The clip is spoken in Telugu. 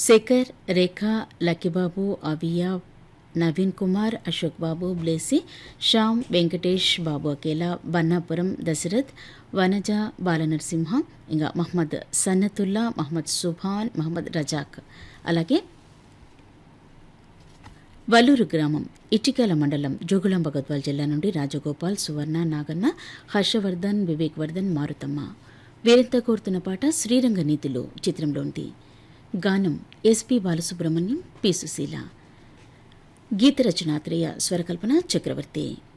శేఖర్ రేఖ లక్కిబాబు అవియా నవీన్ కుమార్ అశోక్ బాబు బ్లేసి శ్యామ్ వెంకటేష్ బాబు అకేలా బన్నాపురం దశరథ్ వనజ బాలనరసింహ ఇంకా మహమ్మద్ సన్నతుల్లా మహమ్మద్ సుభాన్ మహమ్మద్ రజాక్ అలాగే వల్లూరు గ్రామం ఇటికల మండలం జోగులాంబ గద్వాల్ జిల్లా నుండి రాజగోపాల్ సువర్ణ నాగన్న హర్షవర్ధన్ వివేక్ వర్ధన్ మారుతమ్మ వీరంతా కోరుతున్న పాట శ్రీరంగ నీతిలో చిత్రంలోనిది గానం ఎస్పి బాలసుబ్రహ్మణ్యం పి సుశీల గీత రచనాత్రేయ స్వరకల్పన చక్రవర్తి